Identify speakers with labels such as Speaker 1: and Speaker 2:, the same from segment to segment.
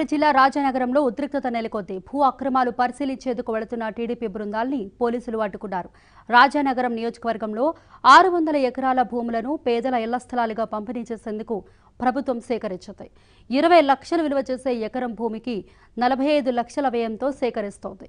Speaker 1: సూర్యాపేట జిల్లా రాజానగరంలో ఉద్రిక్తత నెలకొంది భూ అక్రమాలు పరిశీలించేందుకు వెళుతున్న టీడీపీ బృందాల్ని పోలీసులు అడ్డుకున్నారు రాజానగరం నియోజకవర్గంలో ఆరు వందల ఎకరాల భూములను పేదల ఇళ్ల స్థలాలుగా పంపిణీ చేసేందుకు ప్రభుత్వం సేకరించింది ఇరవై లక్షలు విలువ చేసే ఎకరం భూమికి నలభై ఐదు లక్షల వ్యయంతో సేకరిస్తోంది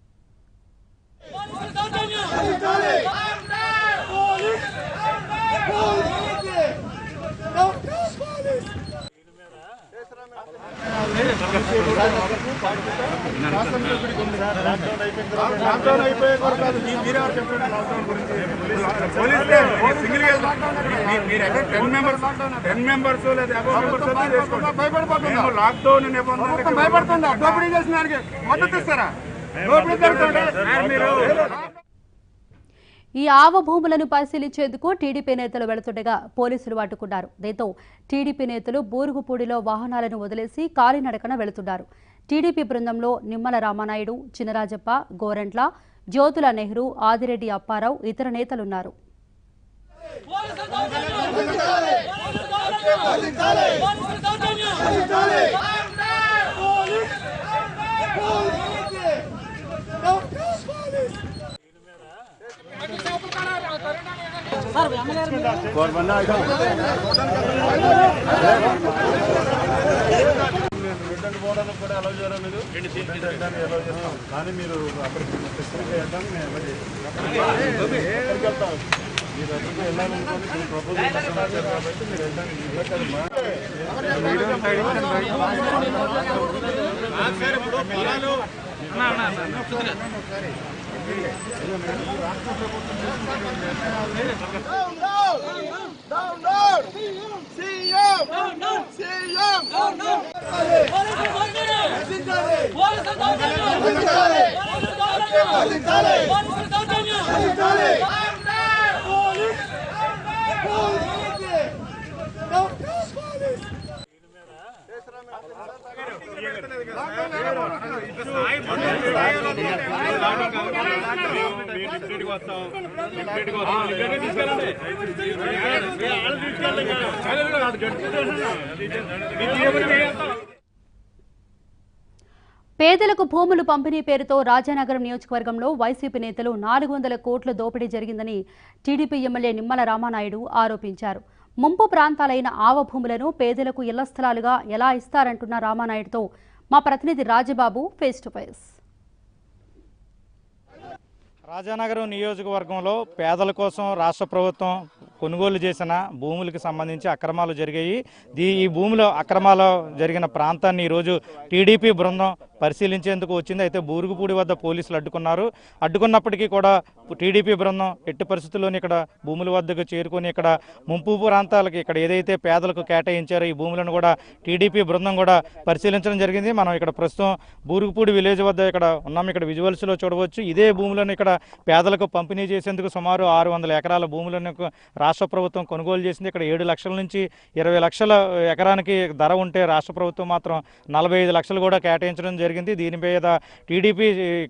Speaker 2: లాక్డౌన్ అయిపోయే వరకు కాదు. మీ- మీరెవరు చెప్పండి లాక్డౌన్ గురించి? పోలీసులే, మీరు సింగిల్గా వెళ్తారు. మీ- మీరు ఎక్కడ 10 members 10 members లేదా above members వస్తే చేసుకోండి. మేము లాక్డౌన్ నిబంధనలకి
Speaker 3: భయపడుతుందా దోపిడీ చేసిన దానికి మద్దతు ఇస్తారా దోపిడీ జరుగుతుంటే
Speaker 2: సార్, మీరు
Speaker 1: ఈ ఆవ భూములను పరిశీలించేందుకు టీడీపీ నేతలు వెళుతుండగా పోలీసులు అడ్డుకున్నారు దీంతో టీడీపీ నేతలు బూరుగుపూడిలో వాహనాలను వదిలేసి కాలినడకన వెళుతున్నారు టీడీపీ బృందంలో నిమ్మల రామానాయుడు చినరాజప్ప గోరంట్ల జ్యోతుల నెహ్రూ ఆదిరెడ్డి అప్పారావు ఇతర నేతలున్నారు
Speaker 2: రిటర్న్ పోవడానికి కూడా అలౌ చేయడం లేదు రిటర్న్ వెళ్ళడానికి allow చేస్తాం. కానీ మీరు అక్కడికి స్పెసిఫిక్గా వెళ్ళడానికి మేము మళ్ళీ ఎక్కడికి వెళ్తాం మీరు ఎక్కడికి వెళ్ళాలనుకోని మీరు ప్రపోజల్ చేశారు కాబట్టి మీరు వెళ్ళడానికి ఇదే కదమ్మా.
Speaker 1: పేదలకు భూములు పంపిణీ పేరుతో రాజానగరం నియోజకవర్గంలో వైసీపీ నేతలు నాలుగు వందల కోట్ల దోపిడీ జరిగిందని టీడీపీ ఎమ్మెల్యే నిమ్మల రామానాయుడు ఆరోపించారు ముంపు ప్రాంతాలైన ఆవ భూములను పేదలకు ఇళ్ల స్థలాలుగా ఎలా ఇస్తారంటున్న రామానాయుడుతో మా ప్రతినిధి Rajababu face to face
Speaker 4: Rajanagaram నియోజకవర్గంలో పేదల కోసం రాష్ట్ర ప్రభుత్వం కొనుగోలు చేసిన భూములకు సంబంధించి అక్రమాలు జరిగాయి దీ ఈ భూములో అక్రమాలు జరిగిన ప్రాంతాన్ని ఈరోజు టీడీపీ బృందం పరిశీలించేందుకు వచ్చింది అయితే బూరుగుపూడి వద్ద పోలీసులు అడ్డుకున్నారు అడ్డుకున్నప్పటికీ కూడా టీడీపీ బృందం ఎట్టి పరిస్థితుల్లోని ఇక్కడ భూముల వద్దకు చేరుకొని ఇక్కడ ముంపు ప్రాంతాలకి ఇక్కడ ఏదైతే పేదలకు కేటాయించారో ఈ భూములను కూడా టీడీపీ బృందం కూడా పరిశీలించడం జరిగింది మనం ఇక్కడ ప్రస్తుతం బూరుగుపూడి విలేజ్ వద్ద ఇక్కడ ఉన్నాం ఇక్కడ విజువల్స్లో చూడవచ్చు ఇదే భూములను ఇక్కడ పేదలకు పంపిణీ చేసేందుకు సుమారు ఆరు వందల ఎకరాల భూములను రాష్ట్ర ప్రభుత్వం కొనుగోలు చేసింది ఇక్కడ ఏడు లక్షల నుంచి ఇరవై లక్షల ఎకరానికి ధర ఉంటే రాష్ట్ర ప్రభుత్వం మాత్రం నలభై ఐదు లక్షలు కూడా కేటాయించడం జరిగింది దీని మీద టీడీపీ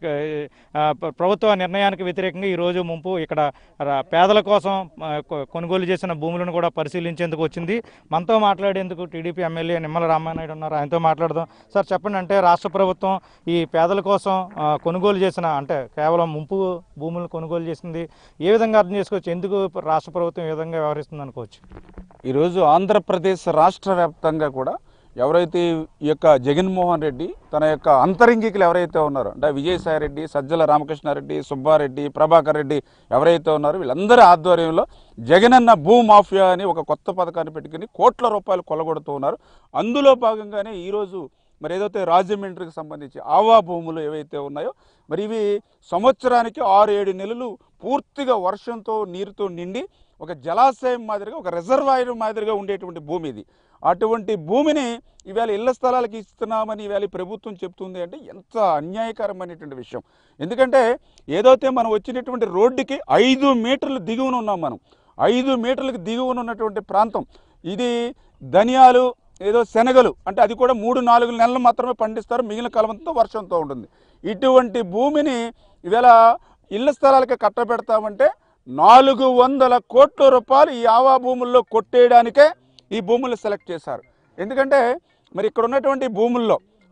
Speaker 4: ఆ, ప్ర- ప్రభుత్వ నిర్ణయానికి వ్యతిరేకంగా ఈరోజు ముంపు ఇక్కడ రా- పేదల కోసం ఆ, కొ- కొనుగోలు చేసిన భూములను కూడా పరిశీలించేందుకు వచ్చింది మనతో మాట్లాడేందుకు టీడీపీ ఎమ్మెల్యే నిమ్మల రామానాయుడు ఉన్నారు ఆయనతో మాట్లాడదాం సార్ చెప్పండి అంటే రాష్ట్ర ప్రభుత్వం ఈ పేదల కోసం ఆ, కొనుగోలు చేసిన అంటే కేవలం ముంపు భూములను కొనుగోలు చేసింది ఏ విధంగా అర్థం చేసుకోవచ్చు ఎందుకు రాష్ట్ర ప్రభుత్వం ఈ విధంగా వ్యవహరిస్తుంది అనుకోవచ్చు
Speaker 5: ఈరోజు ఆంధ్రప్రదేశ్ రాష్ట్ర వ్యాప్తంగా కూడా ఎవరైతే ఈ యొక్క జగన్మోహన్ రెడ్డి తన యొక్క అంతరంగికులు ఎవరైతే ఉన్నారో అంటే విజయసాయి రెడ్డి సజ్జల రామకృష్ణారెడ్డి సుబ్బారెడ్డి ప్రభాకర్ రెడ్డి ఎవరైతే ఉన్నారో వీళ్ళందరి ఆధ్వర్యంలో జగనన్న భూ మాఫియా అని ఒక కొత్త పథకాన్ని పెట్టుకుని కోట్ల రూపాయలు కొలగొడుతూ ఉన్నారు అందులో భాగంగానే ఈరోజు మరి ఏదైతే రాజమండ్రికి సంబంధించి ఆవా భూములు ఏవైతే ఉన్నాయో మరి ఇవి సంవత్సరానికి ఆరు ఏడు నెలలు పూర్తిగా వర్షంతో నీరుతో నిండి ఒక జలాశయం మాదిరిగా ఒక రిజర్వాయర్ మాదిరిగా ఉండేటువంటి భూమి ఇది అటువంటి భూమిని ఇవాళ ఇళ్ల స్థలాలకు ఇస్తున్నామని ఇవాళ ఈ ప్రభుత్వం చెప్తుంది అంటే ఎంత అన్యాయకరమైనటువంటి విషయం ఎందుకంటే ఏదైతే మనం వచ్చినటువంటి రోడ్డుకి ఐదు మీటర్లు దిగువన ఉన్నాం మనం ఐదు మీటర్లకు దిగువన ఉన్నటువంటి ప్రాంతం ఇది ధనియాలు ఏదో శనగలు అంటే అది కూడా మూడు నాలుగు నెలలు మాత్రమే పండిస్తారు మిగిలిన కాలమంతా వర్షంతో ఉంటుంది ఇటువంటి భూమిని ఇవాళ ఇళ్ల స్థలాలకి కట్టబెడతామంటే నాలుగు వందల కోట్ల రూపాయలు ఈ ఆవా భూముల్లో కొట్టేయడానికే ఈ భూములు సెలెక్ట్ చేశారు ఎందుకంటే మరి ఇక్కడ ఉన్నటువంటి భూముల్లో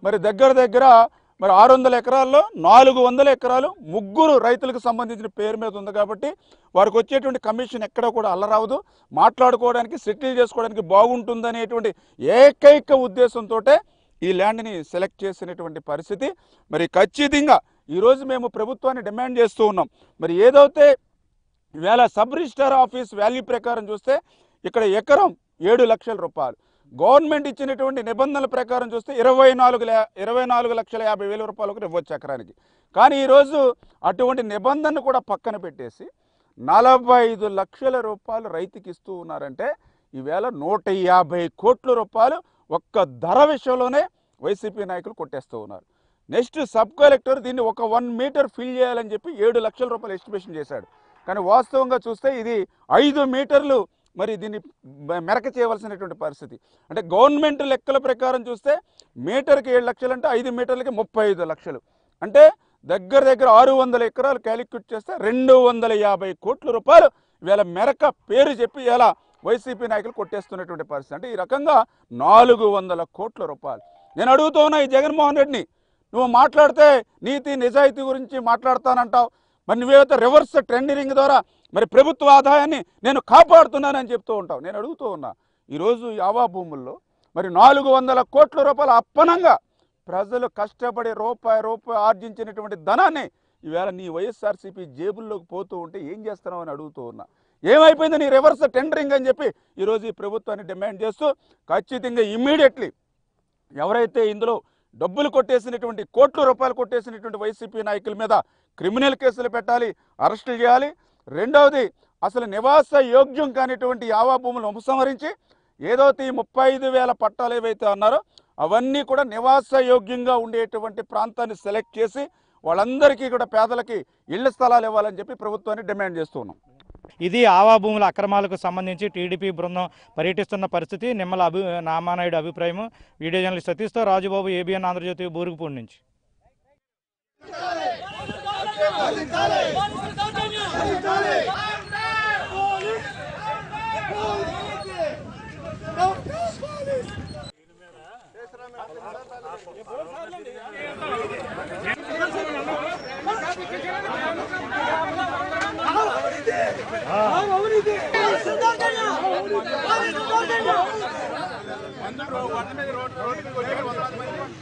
Speaker 5: మరి దగ్గర దగ్గర మరి ఆరు వందల ఎకరాల్లో నాలుగు వందల ఎకరాలు ముగ్గురు రైతులకు సంబంధించిన పేరు మీద ఉంది కాబట్టి వారికి వచ్చేటువంటి కమిషన్ ఎక్కడ కూడా అల్లరావదు మాట్లాడుకోవడానికి సెటిల్ చేసుకోవడానికి బాగుంటుందనేటువంటి ఏకైక ఉద్దేశంతో ఈ ల్యాండ్ని సెలెక్ట్ చేసినటువంటి పరిస్థితి మరి ఖచ్చితంగా ఈరోజు మేము ప్రభుత్వాన్ని డిమాండ్ చేస్తూ ఉన్నాం మరి ఏదైతే ఈవేళ సబ్ రిజిస్టార్ ఆఫీస్ వాల్యూ ప్రకారం చూస్తే ఇక్కడ ఎకరం ఏడు లక్షల రూపాయలు గవర్నమెంట్ ఇచ్చినటువంటి నిబంధనల ప్రకారం చూస్తే ఇరవై నాలుగు లే- ఇరవై నాలుగు లక్షల యాభై వేల రూపాయలకు ఇవ్వచ్చు ఎకరానికి కానీ ఈరోజు అటువంటి నిబంధనను కూడా పక్కన పెట్టేసి నలభై ఐదు లక్షల రూపాయలు రైతుకి ఇస్తూ ఉన్నారంటే ఈవేళ నూట యాభై కోట్ల రూపాయలు ఒక్క ధర విషయంలోనే వైసీపీ నాయకులు కొట్టేస్తూ ఉన్నారు నెక్స్ట్ సబ్ కలెక్టర్ దీన్ని ఒక వన్ మీటర్ ఫిల్ చేయాలని చెప్పి ఏడు లక్షల రూపాయలు ఎస్టిమేషన్ చేశాడు కానీ వాస్తవంగా చూస్తే ఇది ఐదు మీటర్లు మరి దీన్ని బ- మెరక చేయవలసినటువంటి పరిస్థితి అంటే గవర్నమెంట్ లెక్కల ప్రకారం చూస్తే మీటర్కి ఏడు లక్షలు అంటే ఐదు మీటర్లకి ముప్పై ఐదు లక్షలు అంటే దగ్గర దగ్గర ఆరు వందల ఎకరాలు క్యాలిక్యులేట్ చేస్తే రెండు వందల యాభై కోట్ల రూపాయలు ఇవాళ మెరక పేరు చెప్పి ఇలా వైసీపీ నాయకులు కొట్టేస్తున్నటువంటి పరిస్థితి అంటే ఈ రకంగా నాలుగు వందల కోట్ల రూపాయలు నేను అడుగుతూ ఉన్నా ఈ జగన్మోహన్ రెడ్డిని నువ్వు మాట్లాడితే నీతి నిజాయితీ గురించి మాట్లాడతానంటావు మరి నువ్వేవైతే రివర్స్ ట్రెండింగ్ ద్వారా మరి ప్రభుత్వ ఆదాయాన్ని నేను కాపాడుతున్నానని చెప్తూ ఉంటావు నేను అడుగుతూ ఉన్నా ఈరోజు యావా భూముల్లో మరి నాలుగు వందల కోట్ల రూపాయల అప్పనంగా ప్రజలు కష్టపడి రూపాయి రూపాయి ఆర్జించినటువంటి ధనాన్ని ఈవేళ నీ వైఎస్ఆర్సీపీ జేబుల్లోకి పోతూ ఉంటే ఏం చేస్తున్నావు అని అడుగుతూ ఉన్నా ఏమైపోయింది నీ రివర్స్ టెండరింగ్ అని చెప్పి ఈరోజు ఈ ప్రభుత్వాన్ని డిమాండ్ చేస్తూ ఖచ్చితంగా ఇమ్మీడియట్లీ ఎవరైతే ఇందులో డబ్బులు కొట్టేసినటువంటి కోట్ల రూపాయలు కొట్టేసినటువంటి వైసీపీ నాయకుల మీద క్రిమినల్ కేసులు పెట్టాలి అరెస్టులు చేయాలి రెండవది అసలు నివాస యోగ్యం కానిటువంటి యావా భూములు ఉపసంహరించి ఏదైతే ఈ ముప్పై ఐదు వేల పట్టాలు ఏవైతే అన్నారో అవన్నీ కూడా నివాస యోగ్యంగా ఉండేటువంటి ప్రాంతాన్ని సెలెక్ట్ చేసి వాళ్ళందరికీ కూడా పేదలకి ఇళ్ల స్థలాలు ఇవ్వాలని చెప్పి ప్రభుత్వాన్ని డిమాండ్ చేస్తున్నాం
Speaker 4: ఇది ఆవా భూముల అక్రమాలకు సంబంధించి టీడీపీ బృందం పర్యటిస్తున్న పరిస్థితి నిమ్మల అభి నామానాయుడు అభిప్రాయం వీడియో జర్నలిస్ట్ సతీష్తో రాజుబాబు ఏబిఎన్ ఆంధ్రజ్యోతి బూరుగుపూడి నుంచి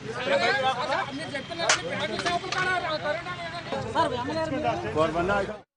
Speaker 3: గవర్నమెంట్